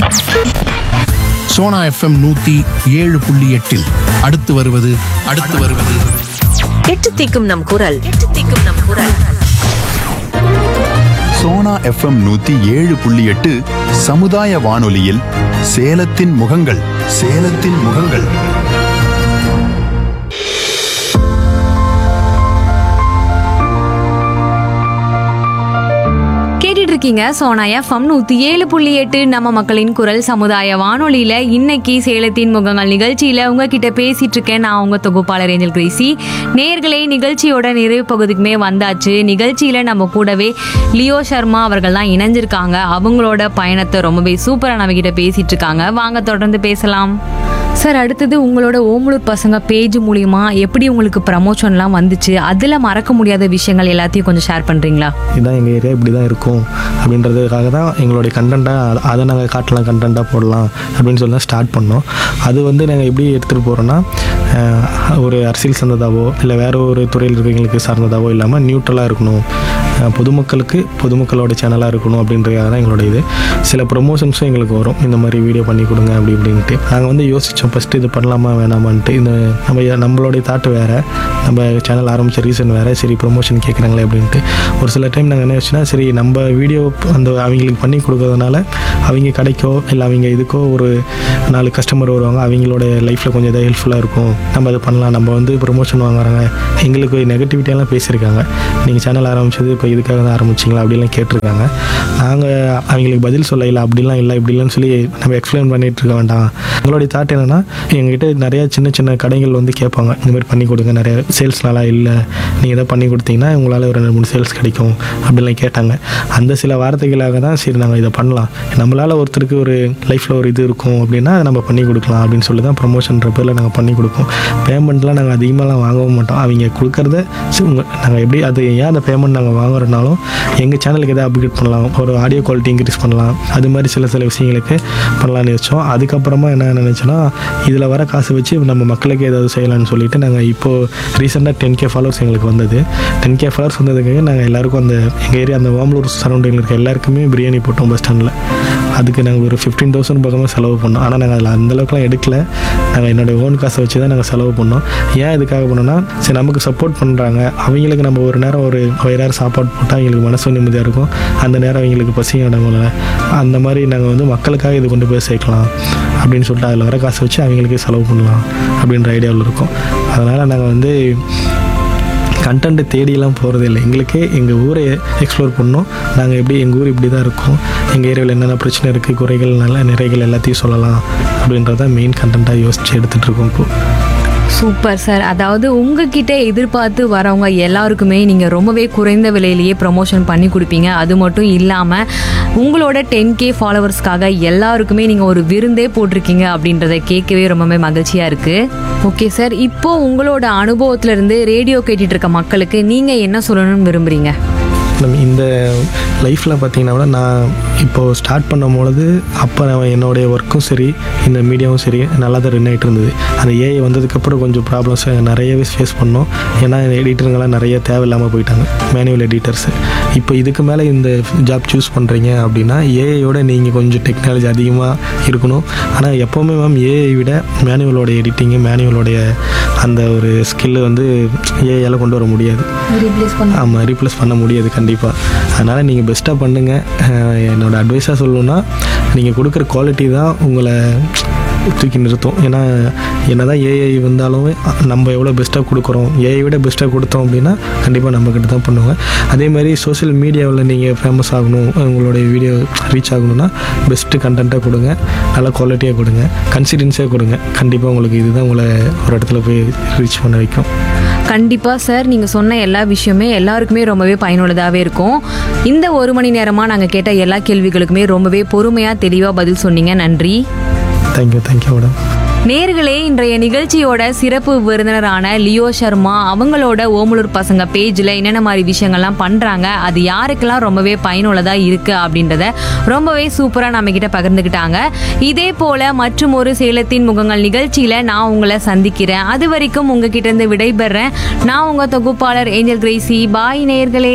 Sona FM நூத்தி ஏழு புள்ளி எட்டில் அடுத்து வருவது அடுத்து வருவது எட்டு திக்கும் நம் குரல் எட்டு திக்கும் நம் குரல் சோனா எஃப்எம் நூத்தி ஏழு புள்ளி எட்டு சமுதாய வானொலியில் சேலத்தின் முகங்கள் சேலத்தின் முகங்கள் கேட்டுட்டு இருக்கீங்க சோனா எஃப்எம் நூத்தி ஏழு புள்ளி எட்டு நம்ம மக்களின் குரல் சமுதாய வானொலியில இன்னைக்கு சேலத்தின் முகங்கள் நிகழ்ச்சியில உங்ககிட்ட பேசிட்டு இருக்கேன் நான் உங்க தொகுப்பாளர் ஏஞ்சல் கிரேசி நேர்களே நிகழ்ச்சியோட நிறைவு பகுதிக்குமே வந்தாச்சு நிகழ்ச்சியில நம்ம கூடவே லியோ சர்மா அவர்கள் தான் இணைஞ்சிருக்காங்க அவங்களோட பயணத்தை ரொம்பவே சூப்பரா நம்ம கிட்ட பேசிட்டு இருக்காங்க வாங்க தொடர்ந்து பேசலாம் சார் அடுத்தது உங்களோட ஓமலூர் பசங்க பேஜ் மூலியமா எப்படி உங்களுக்கு ப்ரமோஷன்லாம் வந்துச்சு அதுல மறக்க முடியாத விஷயங்கள் எல்லாத்தையும் கொஞ்சம் ஷேர் பண்றீங்களா இதுதான் எங்கள் ஏரியா இப்படி தான் இருக்கும் அப்படின்றதுக்காக தான் எங்களுடைய கண்டென்ட்டாக அதை நாங்கள் காட்டலாம் கண்டென்ட்டாக போடலாம் அப்படின்னு சொல்லி தான் ஸ்டார்ட் பண்ணோம் அது வந்து நாங்கள் எப்படி எடுத்துகிட்டு போகிறோன்னா ஒரு அரசியல் சார்ந்ததாவோ இல்லை வேற ஒரு துறையில் இருக்கிறவங்களுக்கு சார்ந்ததாவோ இல்லாமல் நியூட்ரலாக இருக்கணும் அஹ், பொதுமக்களுக்கு பொதுமக்களோட சேனலாக இருக்கணும் அப்படின்றதுக்காக தான் எங்களோட இது சில ப்ரொமோஷன்ஸும் எங்களுக்கு வரும் இந்த மாதிரி வீடியோ பண்ணி கொடுங்க அப்படி இப்படின்ட்டு நாங்கள் வந்து யோசித்தோம் ஃபஸ்ட்டு இது பண்ணலாமா வேணாமான்ட்டு இந்த நம்ம நம்மளுடைய தாட்டு வேறு நம்ம சேனல் ஆரம்பித்த ரீசன் வேறு சரி ப்ரொமோஷன் கேட்குறாங்களே அப்படின்ட்டு ஒரு சில டைம் நாங்கள் என்ன வச்சுன்னா சரி நம்ம வீடியோ அந்த அவங்களுக்கு பண்ணி கொடுக்கறதுனால அவங்க கடைக்கோ இல்லை அவங்க இதுக்கோ ஒரு நாலு கஸ்டமர் வருவாங்க அவங்களோட லைஃப்பில் கொஞ்சம் எதாவது ஹெல்ப்ஃபுல்லாக இருக்கும் நம்ம அதை பண்ணலாம் நம்ம வந்து ப்ரொமோஷன் வாங்குறாங்க எங்களுக்கு நெகட்டிவிட்டியெல்லாம் பேசியிருக்காங்க நீங்கள் சேனல் ஆரம்பிச்சது இப்போ இதுக்காக தான் ஆரம்பிச்சிங்களா அப்படிலாம் கேட்டிருக்காங்க நாங்கள் அவங்களுக்கு பதில் சொல்ல இல்லை அப்படிலாம் இல்லை இப்படிலாம் சொல்லி நம்ம எக்ஸ்பிளைன் பண்ணிட்டு இருக்க வேண்டாம் எங்களுடைய தாட் என்னென்னா எங்ககிட்ட நிறைய சின்ன சின்ன கடைகள் வந்து கேட்பாங்க இந்த மாதிரி பண்ணி கொடுங்க நிறைய சேல்ஸ் நல்லா இல்லை நீங்கள் இதை பண்ணி கொடுத்தீங்கன்னா உங்களால் ஒரு ரெண்டு மூணு சேல்ஸ் கிடைக்கும் அப்படிலாம் கேட்டாங்க அந்த சில வார்த்தைகளாக தான் சரி நாங்கள் இதை பண்ணலாம் நம்மளால் ஒருத்தருக்கு ஒரு லைஃப்பில் ஒரு இது இருக்கும் அப்படின்னா அதை நம்ம பண்ணி கொடுக்கலாம் அப்படின்னு சொல்லி தான் ப்ரொமோஷன்ற பேரில் நாங்கள் பண்ணி கொடுப்போம் பேமெண்ட்லாம் நாங்கள் அதிகமாகலாம் வாங்கவும் மாட்டோம் அவங்க கொடுக்கறத நாங்கள் எப்படி அது ஏன் அந்த பேமெண்ட் நாங்கள் வாங்குறதுனாலும் எங்கள் சேனலுக்கு எதாவது அப்டேட் பண்ணலாம் ஒரு ஆடியோ குவாலிட்டி இன்க்ரீஸ் பண்ணலாம் அது மாதிரி சில சில விஷயங்களுக்கு பண்ணலாம்னு வச்சோம் அதுக்கப்புறமா என்ன நினச்சோன்னா இதில் வர காசு வச்சு நம்ம மக்களுக்கு ஏதாவது செய்யலாம்னு சொல்லிட்டு நாங்கள் இப்போது ரீசெண்டாக டென் கே ஃபாலோவர்ஸ் எங்களுக்கு வந்தது டென் கே ஃபாலோவர்ஸ் வந்ததுக்காக நாங்கள் எல்லாருக்கும் அந்த எங்கள் ஏரியா அந்த ஓமலூர் சரௌண்டிங்கில் இருக்க எல்லாருக்குமே பிரியாணி போட்டோம் பஸ் ஸ்டாண்டில் அதுக்கு நாங்கள் ஒரு ஃபிஃப்டீன் தௌசண்ட் பக்கமாக செலவு பண்ணோம் ஆனால் நாங்கள் அதில் அந்தளவுக்குலாம் எடுக்கல நாங்கள் என்னோட ஓன் காசை வச்சு தான் நாங்கள் செலவு பண்ணோம் ஏன் இதுக்காக பண்ணோன்னா சரி நமக்கு சப்போர்ட் பண்ணுறாங்க அவங்களுக்கு நம்ம ஒரு நேரம் ஒரு வயிறாறு சாப்பாடு போட்டால் அவங்களுக்கு மனசு நிம்மதியாக இருக்கும் அந்த நேரம் அவங்களுக்கு பசி அடங்கல அந்த மாதிரி நாங்கள் வந்து மக்களுக்காக இது கொண்டு போய் சேர்க்கலாம் அப்படின்னு சொல்லிட்டு அதில் வர காசை வச்சு அவங்களுக்கு செலவு பண்ணலாம் அப்படின்ற ஐடியாவில் இருக்கோம் அதனால் நாங்கள் வந்து கண்டென்ட் தேடியெல்லாம் போகிறது இல்லை எங்களுக்கே எங்கள் ஊரை எக்ஸ்ப்ளோர் பண்ணோம் நாங்கள் எப்படி எங்கள் ஊர் இப்படி தான் இருக்கோம் எங்கள் ஏரியாவில் என்னென்ன பிரச்சனை இருக்குது குறைகள் நல்ல நிறைகள் எல்லாத்தையும் சொல்லலாம் அப்படின்றத மெயின் கண்டென்ட்டாக யோசித்து எடுத்துகிட்டு இருக்கோம் இப்போது சூப்பர் சார் அதாவது உங்ககிட்ட எதிர்பார்த்து வரவங்க எல்லாருக்குமே நீங்கள் ரொம்பவே குறைந்த விலையிலேயே ப்ரமோஷன் பண்ணி கொடுப்பீங்க அது மட்டும் இல்லாமல் உங்களோட டென் கே ஃபாலோவர்ஸ்க்காக எல்லாருக்குமே நீங்கள் ஒரு விருந்தே போட்டிருக்கீங்க அப்படின்றத கேட்கவே ரொம்பவே மகிழ்ச்சியாக இருக்குது ஓகே சார் இப்போ உங்களோட அனுபவத்துல இருந்து ரேடியோ கேட்டுட்டு இருக்க மக்களுக்கு நீங்கள் என்ன சொல்லணும்னு விரும்புறீங்க நம்ம இந்த லைஃப்பில் பார்த்தீங்கன்னா கூட நான் இப்போது ஸ்டார்ட் பண்ணும் பொழுது அப்போ நான் என்னுடைய ஒர்க்கும் சரி இந்த மீடியாவும் சரி நல்லா தான் ரன் ஆகிட்டு இருந்தது அந்த ஏஐ வந்ததுக்கப்புறம் கொஞ்சம் ப்ராப்ளம்ஸ் நிறையவே ஃபேஸ் பண்ணோம் ஏன்னா எடிட்டருங்கெல்லாம் நிறைய தேவையில்லாமல் போயிட்டாங்க மேனுவல் எடிட்டர்ஸ் இப்போ இதுக்கு மேலே இந்த ஜாப் சூஸ் பண்ணுறீங்க அப்படின்னா ஏஐயோட நீங்கள் கொஞ்சம் டெக்னாலஜி அதிகமாக இருக்கணும் ஆனால் எப்போவுமே மேம் ஏஐ விட மேனுவலோட எடிட்டிங்கு மேனுவலோடைய அந்த ஒரு ஸ்கில்லு வந்து ஏஐயால் கொண்டு வர முடியாது ஆமாம் ரீப்ளேஸ் பண்ண முடியாது கண்டிப்பாக அதனால் நீங்கள் பெஸ்ட்டாக பண்ணுங்கள் என்னோடய அட்வைஸாக சொல்லணும்னா நீங்கள் கொடுக்குற குவாலிட்டி தான் உங்களை தூக்கி நிறுத்தும் ஏன்னா என்னதான் ஏஐ வந்தாலும் நம்ம எவ்வளோ பெஸ்ட்டாக கொடுக்குறோம் ஏஐ விட பெஸ்ட்டாக கொடுத்தோம் அப்படின்னா கண்டிப்பாக நம்மக்கிட்ட தான் பண்ணுவாங்க அதே மாதிரி சோஷியல் மீடியாவில் நீங்கள் ஃபேமஸ் ஆகணும் உங்களுடைய வீடியோ ரீச் ஆகணும்னா பெஸ்ட்டு கண்டென்ட்டாக கொடுங்க நல்ல குவாலிட்டியாக கொடுங்க கன்சிடென்ஸாக கொடுங்க கண்டிப்பாக உங்களுக்கு இதுதான் உங்களை ஒரு இடத்துல போய் ரீச் பண்ண வைக்கும் கண்டிப்பாக சார் நீங்கள் சொன்ன எல்லா விஷயமே எல்லாருக்குமே ரொம்பவே பயனுள்ளதாகவே இருக்கும் இந்த ஒரு மணி நேரமாக நாங்கள் கேட்ட எல்லா கேள்விகளுக்குமே ரொம்பவே பொறுமையாக தெளிவாக பதில் சொன்னீங்க நன்றி தேங்க்யூ தேங்க்யூ மேடம் நேர்களே இன்றைய நிகழ்ச்சியோட சிறப்பு விருந்தினரான லியோ சர்மா அவங்களோட ஓமலூர் பசங்க பேஜில் என்னென்ன மாதிரி விஷயங்கள்லாம் பண்ணுறாங்க அது யாருக்கெல்லாம் ரொம்பவே பயனுள்ளதாக இருக்குது அப்படின்றத ரொம்பவே சூப்பராக நம்ம கிட்ட பகிர்ந்துக்கிட்டாங்க இதே போல மற்றும் ஒரு சேலத்தின் முகங்கள் நிகழ்ச்சியில் நான் உங்களை சந்திக்கிறேன் அது வரைக்கும் உங்ககிட்ட இருந்து விடைபெறேன் நான் உங்கள் தொகுப்பாளர் ஏஞ்சல் கிரேசி பாய் நேர்களே